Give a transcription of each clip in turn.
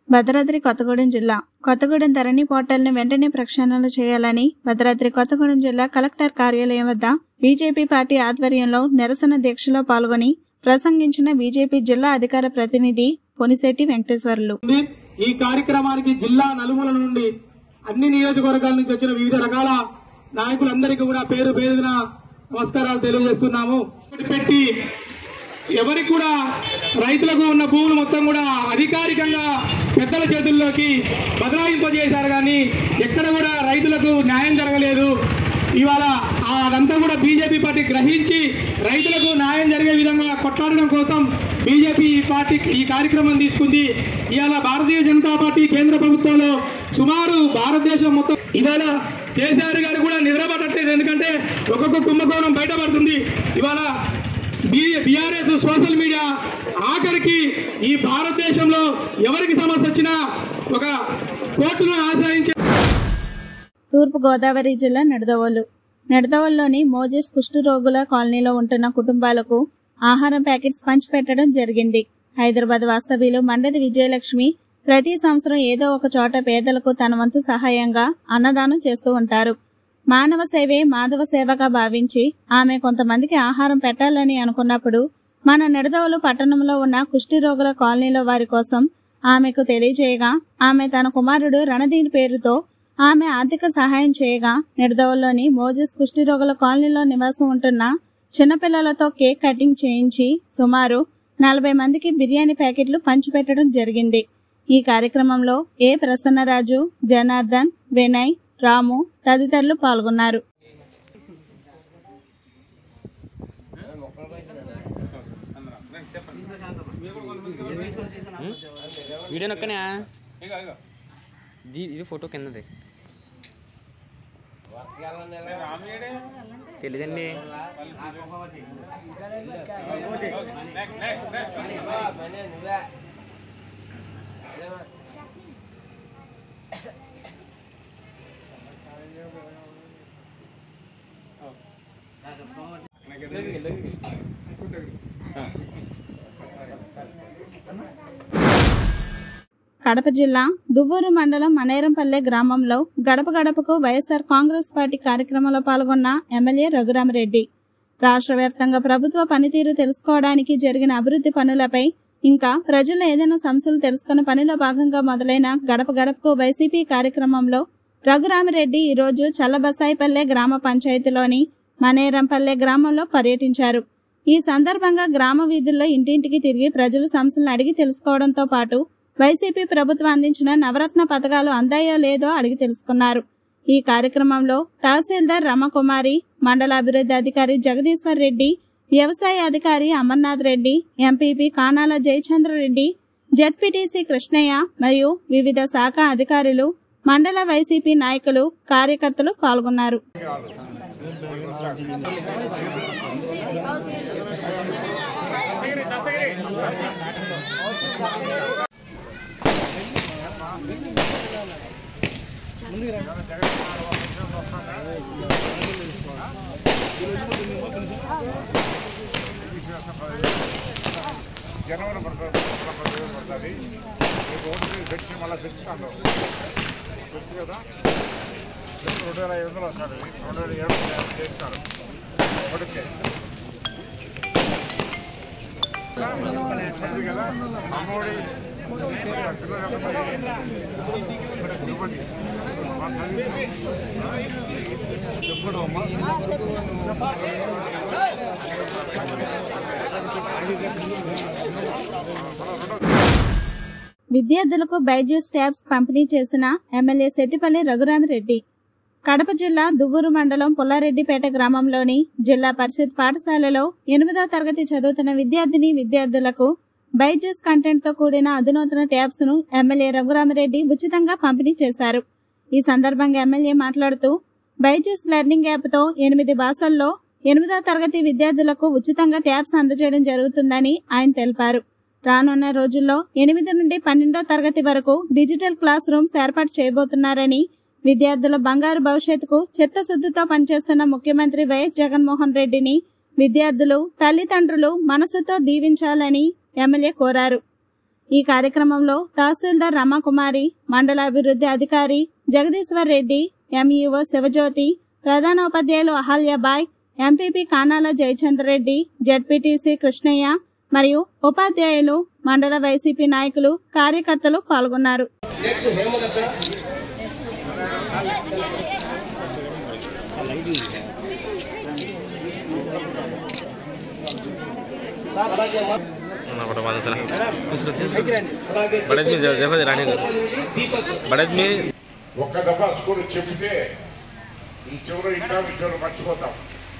భద్రాద్రి కొత్తగూడెం జిల్లా కొత్తగూడెం ధరణి పోర్టల్ని వెంటనే ప్రక్షాళన చేయాలని భద్రాద్రి కొత్తగూడెం జిల్లా కలెక్టర్ కార్యాలయం వద్ద బీజేపీ పార్టీ ఆధ్వర్యంలో నిరసన దీక్షలో పాల్గొని ప్రసంగించిన బీజేపీ జిల్లా అధికార ప్రతినిధి పొనిశెట్టి వెంకటేశ్వర్లు ఉంది. ఈ కార్యక్రమానికి జిల్లా నలుమూల నుండి అన్ని నియోజకవర్గాల నుంచి వచ్చిన వివిధ రకాల నాయకులందరికీ కూడా పేరు పేరున నమస్కారాలు తెలియజేస్తున్నాము పెట్టి ఎవరికి కూడా రైతులకు ఉన్న భూములు మొత్తం కూడా అధికారికంగా పెద్దల చేతుల్లోకి బదలాయింపజేశారు కానీ ఎక్కడ కూడా రైతులకు న్యాయం జరగలేదు ఇవాళ ఆ అదంతా కూడా బీజేపీ పార్టీ గ్రహించి రైతులకు న్యాయం జరిగే విధంగా కొట్లాడడం కోసం బీజేపీ ఈ పార్టీ ఈ కార్యక్రమం తీసుకుంది ఇవాళ భారతీయ జనతా పార్టీ కేంద్ర ప్రభుత్వంలో సుమారు భారతదేశం మొత్తం ఇవాళ కేసీఆర్ గారు కూడా నిద్రపడట్లేదు ఎందుకంటే ఒక్కొక్క కుంభకోణం బయటపడుతుంది ఇవాళ బీఆర్ఎస్ సోషల్ మీడియా ఆఖరికి ఈ భారతదేశంలో ఎవరికి సమస్య వచ్చినా ఒక కోర్టును ఆశ్రయించే తూర్పు గోదావరి జిల్లా నిడదవోలు నిడదవోలులోని మోజెస్ కుష్ఠరోగుల కాలనీలో ఉంటున్న కుటుంబాలకు ఆహారం ప్యాకెట్స్ పంచిపెట్టడం జరిగింది హైదరాబాద్ వాస్తవ్యులు మండది విజయలక్ష్మి ప్రతి సంవత్సరం ఏదో ఒక చోట పేదలకు తన వంతు సహాయంగా అన్నదానం చేస్తూ ఉంటారు మానవ సేవే మాధవ సేవగా భావించి ఆమె కొంతమందికి ఆహారం పెట్టాలని అనుకున్నప్పుడు మన నిడదవోలు పట్టణంలో ఉన్న కుష్టి రోగుల కాలనీలో వారి కోసం ఆమెకు తెలియజేయగా ఆమె తన కుమారుడు రణదీన్ పేరుతో ఆమె ఆర్థిక సహాయం చేయగా నిడదవల్లోని మోజెస్ కుష్ఠిరోగుల కాలనీలో నివాసం ఉంటున్న చిన్నపిల్లలతో కేక్ కటింగ్ చేయించి సుమారు నలభై మందికి బిర్యానీ ప్యాకెట్లు పంచిపెట్టడం జరిగింది ఈ కార్యక్రమంలో ఏ ప్రసన్నరాజు జనార్దన్ వినయ్ రాము తదితరులు పాల్గొన్నారు వీడియో నొక్కనే ఇది ఇది ఫోటో కిందది తెలీదండి కడప జిల్లా దువ్వూరు మండలం మనేరంపల్లె గ్రామంలో గడప గడపకు వైఎస్ఆర్ కాంగ్రెస్ పార్టీ కార్యక్రమంలో పాల్గొన్న ఎమ్మెల్యే రఘురామరెడ్డి రాష్ట్ర వ్యాప్తంగా ప్రభుత్వ పనితీరు తెలుసుకోవడానికి జరిగిన అభివృద్ధి పనులపై ఇంకా ప్రజల్లో ఏదైనా సమస్యలు తెలుసుకున్న పనిలో భాగంగా మొదలైన గడప గడపకు వైసీపీ కార్యక్రమంలో రఘురామరెడ్డి ఈరోజు చల్లబసాయిపల్లె గ్రామ పంచాయతీలోని మనేరంపల్లె గ్రామంలో పర్యటించారు ఈ సందర్భంగా గ్రామ వీధుల్లో ఇంటింటికి తిరిగి ప్రజలు సమస్యలను అడిగి తెలుసుకోవడంతో పాటు వైసీపీ ప్రభుత్వం అందించిన నవరత్న పథకాలు అందాయో లేదో అడిగి తెలుసుకున్నారు ఈ కార్యక్రమంలో తహసీల్దార్ రమకుమారి మండల అభివృద్ధి అధికారి జగదీశ్వర్ రెడ్డి వ్యవసాయ అధికారి అమర్నాథ్ రెడ్డి ఎంపీపీ కానాల జయచంద్ర రెడ్డి జడ్పీటీసీ కృష్ణయ్య మరియు వివిధ శాఖ అధికారులు మండల వైసీపీ నాయకులు కార్యకర్తలు పాల్గొన్నారు జనవరి పడుతుంది పడుతుంది రేపు ఒకటి తెచ్చి మళ్ళీ తెచ్చుతాను తెలుసు కదా రేపు రెండు వేల ఐదు వందలు వస్తుంది రెండు వేల ఏడు వందలు చేస్తారు ఒకటికే అది కదా అమ్మఒడి తిరుపతి చెప్పడం అమ్మా విద్యార్థులకు బైజూస్ ట్యాబ్స్ పంపిణీ చేసిన ఎమ్మెల్యే సెట్టిపల్లి రఘురామిరెడ్డి కడప జిల్లా దువ్వూరు మండలం పుల్లారెడ్డిపేట గ్రామంలోని జిల్లా పరిషత్ పాఠశాలలో ఎనిమిదో తరగతి చదువుతున్న విద్యార్థిని విద్యార్థులకు బైజూస్ కంటెంట్ తో కూడిన అధునాతన ట్యాబ్స్ ను ఎమ్మెల్యే రఘురామిరెడ్డి ఉచితంగా పంపిణీ చేశారు ఈ సందర్భంగా ఎమ్మెల్యే మాట్లాడుతూ బైజూస్ లెర్నింగ్ యాప్ తో ఎనిమిది భాషల్లో ఎనిమిదో తరగతి విద్యార్థులకు ఉచితంగా ట్యాబ్స్ అందజేయడం జరుగుతుందని ఆయన తెలిపారు రానున్న రోజుల్లో ఎనిమిది నుండి పన్నెండో తరగతి వరకు డిజిటల్ క్లాస్ రూమ్స్ ఏర్పాటు చేయబోతున్నారని విద్యార్థుల బంగారు భవిష్యత్తుకు చిత్తశుద్ధితో పనిచేస్తున్న ముఖ్యమంత్రి వైఎస్ జగన్మోహన్ రెడ్డిని విద్యార్థులు తల్లిదండ్రులు మనసుతో దీవించాలని ఎమ్మెల్యే కోరారు ఈ కార్యక్రమంలో తహసీల్దార్ రమాకుమారి మండల అభివృద్ధి అధికారి జగదీశ్వర్ రెడ్డి ఎంఈఓ శివజ్యోతి ప్రధానోపాధ్యాయులు అహల్యాబాయ్ ఎంపీపీ కానాల జయచంద్ర రెడ్డి జడ్పీటీసీ కృష్ణయ్య మరియు ఉపాధ్యాయులు మండల వైసీపీ నాయకులు కార్యకర్తలు పాల్గొన్నారు फोटो मारो चला इसको इसको बड़े में देखो रानी बड़े में ఒక్క దఫా స్కూల్ చెప్తే ఈ చివరి ఇంటా ఈ చివరి మర్చిపోతాం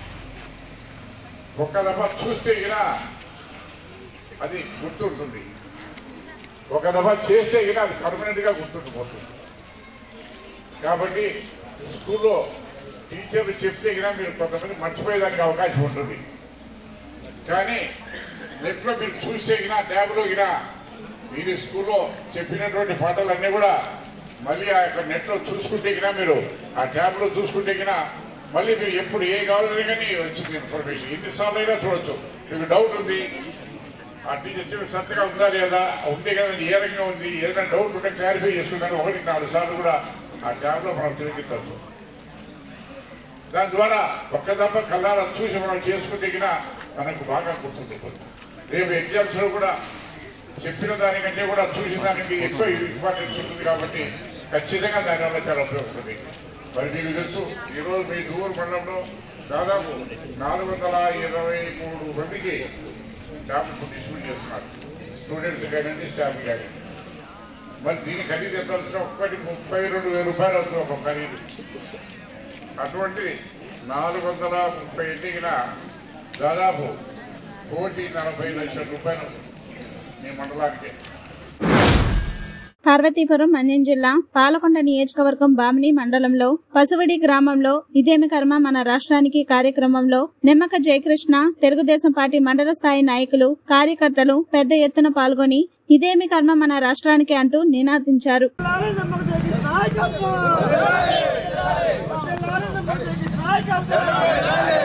ఒక్క దఫా చూస్తే గినా అది గుర్తుంటుంది ఒక దఫా చేస్తే గినా అది పర్మనెంట్ గా గుర్తుండిపోతుంది కాబట్టి స్కూల్లో టీచర్లు చెప్తే గినా మీరు కొంతమంది మర్చిపోయేదానికి అవకాశం ఉంటుంది కానీ నెట్లో మీరు చూస్తే గినా ట్యాబ్లో గినా మీరు స్కూల్లో చెప్పినటువంటి పాఠాలన్నీ కూడా మళ్ళీ ఆ యొక్క నెట్లో చూసుకుంటే గినా మీరు ఆ ట్యాబ్లో చూసుకుంటే గినా మళ్ళీ మీరు ఎప్పుడు ఏ కావాలని కానీ వచ్చింది ఇన్ఫర్మేషన్ ఎన్నిసార్లు అయినా చూడొచ్చు మీకు డౌట్ ఉంది ఆ టీచర్ చెప్పి సత్తుగా ఉందా లేదా ఉంటే కదా ఏ రకంగా ఉంది ఏదైనా డౌట్ ఉంటే క్లారిఫై చేసుకున్నాను ఒకటి నాలుగు సార్లు కూడా ఆ ట్యాబ్లో మనం తిరిగిద్దచ్చు దాని ద్వారా ఒక్క దెబ్బ కళ్ళారా చూసి మనం చేసుకుంటే గినా మనకు బాగా గుర్తుండిపోతుంది రేపు ఎగ్జామ్స్ లో కూడా చెప్పిన దానికంటే కూడా చూసిన దానికి ఎక్కువ ఇంపార్టెన్స్ ఉంటుంది కాబట్టి ఖచ్చితంగా దానివల్ల చాలా ఉపయోగపడుతుంది మరి మీకు తెలుసు ఈరోజు మీ దూరు మండలంలో దాదాపు నాలుగు వందల ఇరవై మూడు మందికి ల్యాప్టాప్ డిస్ట్రిబ్యూట్ చేస్తున్నారు స్టూడెంట్స్ కానీ స్టాఫ్ కానీ మరి దీన్ని ఖరీదు ఎంత వచ్చినా ఒక్కటి ముప్పై రెండు వేల రూపాయలు అవుతుంది ఒక ఖరీదు అటువంటి నాలుగు వందల ముప్పై ఎన్నికన దాదాపు కోటి నలభై లక్షల రూపాయలు మీ మండలానికి పార్వతీపురం మన్యం జిల్లా పాలకొండ నియోజకవర్గం బామిని మండలంలో పసువడి గ్రామంలో ఇదేమి కర్మ మన రాష్ట్రానికి కార్యక్రమంలో నిమ్మక జయకృష్ణ తెలుగుదేశం పార్టీ మండల స్థాయి నాయకులు కార్యకర్తలు పెద్ద ఎత్తున పాల్గొని ఇదేమి కర్మ మన రాష్ట్రానికి అంటూ నినాదించారు నాయకత్వం